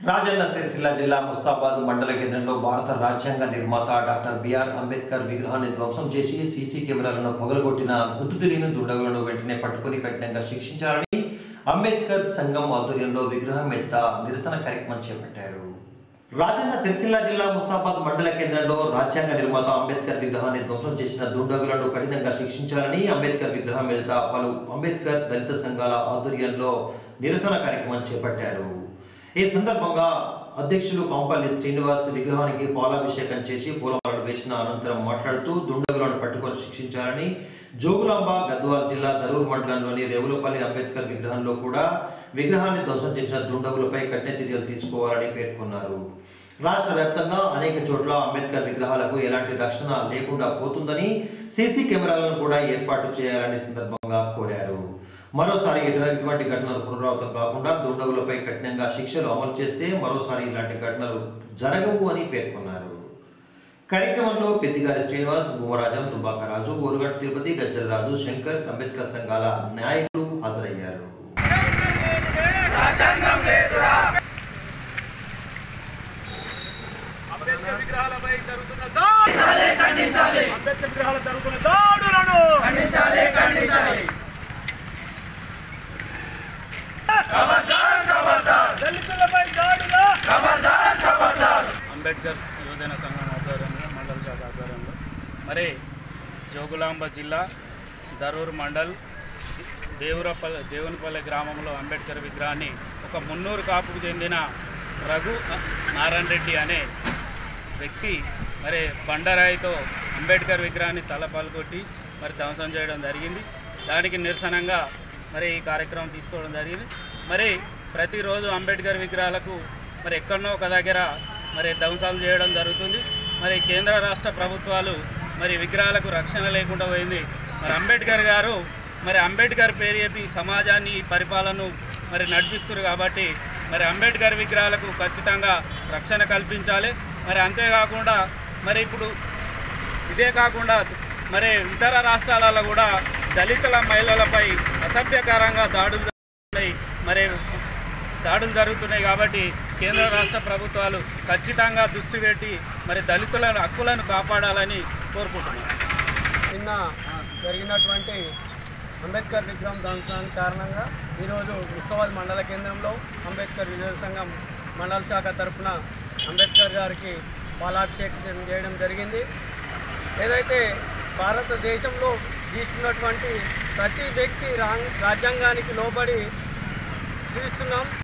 రాజన్న సిరిసిల్ల జిల్లా ముస్తాబాద్ మండల కేంద్రంలో భారత రాజ్యాంగ నిర్మాత డాక్టర్ బిఆర్ అంబేద్కర్ విగ్రహాన్ని ధ్వంసం చేసి సీసీ కెమెరాలను పగలగొట్టిన గుర్తు తెలియని దుండగులను వెంటనే పట్టుకుని కఠినంగా శిక్షించాలని అంబేద్కర్ సంఘం ఆధ్వర్యంలో విగ్రహం ఎత్త నిరసన కార్యక్రమం చేపట్టారు రాజన్న సిరిసిల్ల జిల్లా ముస్తాబాద్ మండల కేంద్రంలో రాజ్యాంగ నిర్మాత అంబేద్కర్ విగ్రహాన్ని ధ్వంసం చేసిన దుండగులను కఠినంగా శిక్షించాలని అంబేద్కర్ విగ్రహం ఎదుట పలు అంబేద్కర్ దళిత సంఘాల ఆధ్వర్యంలో నిరసన కార్యక్రమం చేపట్టారు ఈ సందర్భంగా అధ్యక్షులు కాంపల్లి శ్రీనివాస్ విగ్రహానికి పాలాభిషేకం చేసి పూలమాలలు వేసిన అనంతరం మాట్లాడుతూ దుండగులను పట్టుకొని శిక్షించాలని జోగులాంబ గద్వాల్ జిల్లా దరూర్ మండలంలోని రేవులపల్లి అంబేద్కర్ విగ్రహంలో కూడా విగ్రహాన్ని ధ్వంసం చేసిన దుండగులపై కఠిన చర్యలు తీసుకోవాలని పేర్కొన్నారు రాష్ట్ర వ్యాప్తంగా అనేక చోట్ల అంబేద్కర్ విగ్రహాలకు ఎలాంటి రక్షణ లేకుండా పోతుందని సీసీ కెమెరాలను కూడా ఏర్పాటు చేయాలని సందర్భంగా కోరారు మరోసారి ఇటు- ఇటువంటి ఘటనలు పునరావృతం కాకుండా దుండగులపై కఠినంగా శిక్షలు అమలు చేస్తే మరోసారి ఇలాంటి ఘటనలు జరగవు అని పేర్కొన్నారు కార్యక్రమంలో పెద్దిగారి శ్రీనివాస్ భూమరాజం దుబాక రాజు ఊరుగట్టు తిరుపతి గజ్జల రాజు శంకర్ అంబేద్కర్ సంఘాల నాయకులు హాజరయ్యారు అంబేద్కర్ విగ్రహాలపై జరుగుతున్న దాడులను అంబేద్కర్ విగ్రహాల జరుగుతున్న దాడులను దళితులపై దాడులు అంబేద్కర్ యువజన సంఘం ఆధ్వర్యంలో మండల శాఖ ఆధ్వర్యంలో మరి జోగులాంబ జిల్లా దరూర్ మండల్ దేవురపల్లి దేవునిపల్లి గ్రామంలో అంబేద్కర్ విగ్రహాన్ని ఒక మున్నూరు కాపుకు చెందిన రఘు నారాయణ రెడ్డి అనే వ్యక్తి మరి బండరాయితో అంబేద్కర్ విగ్రహాన్ని తల పలుకొట్టి మరి ధ్వంసం చేయడం జరిగింది దానికి నిరసనంగా మరి ఈ కార్యక్రమం తీసుకోవడం జరిగింది మరి ప్రతిరోజు అంబేద్కర్ విగ్రహాలకు మరి ఎక్కడనో ఒక దగ్గర మరి ధ్వంసాలు చేయడం జరుగుతుంది మరి కేంద్ర రాష్ట్ర ప్రభుత్వాలు మరి విగ్రహాలకు రక్షణ లేకుండా పోయింది మరి అంబేద్కర్ గారు మరి అంబేద్కర్ పేరు చెప్పి సమాజాన్ని ఈ పరిపాలనను మరి నడిపిస్తున్నారు కాబట్టి మరి అంబేద్కర్ విగ్రహాలకు ఖచ్చితంగా రక్షణ కల్పించాలి మరి అంతేకాకుండా మరి ఇప్పుడు ఇదే కాకుండా మరి ఇతర రాష్ట్రాలలో కూడా దళితుల మహిళలపై అసభ్యకరంగా దాడులు జరుగుతున్నాయి మరి దాడులు జరుగుతున్నాయి కాబట్టి కేంద్ర రాష్ట్ర ప్రభుత్వాలు ఖచ్చితంగా దృష్టి పెట్టి మరి దళితుల హక్కులను కాపాడాలని కోరుకుంటున్నాను నిన్న జరిగినటువంటి అంబేద్కర్ విగ్రహం ధ్వంసానికి కారణంగా ఈరోజు ముస్తాబాద్ మండల కేంద్రంలో అంబేద్కర్ విజయ సంఘం మండల శాఖ తరఫున అంబేద్కర్ గారికి పాలాభిషేకం చేయడం జరిగింది ఏదైతే భారతదేశంలో తీసుకున్నటువంటి ప్రతి వ్యక్తి రాంగ్ రాజ్యాంగానికి లోబడి జీవిస్తున్నాం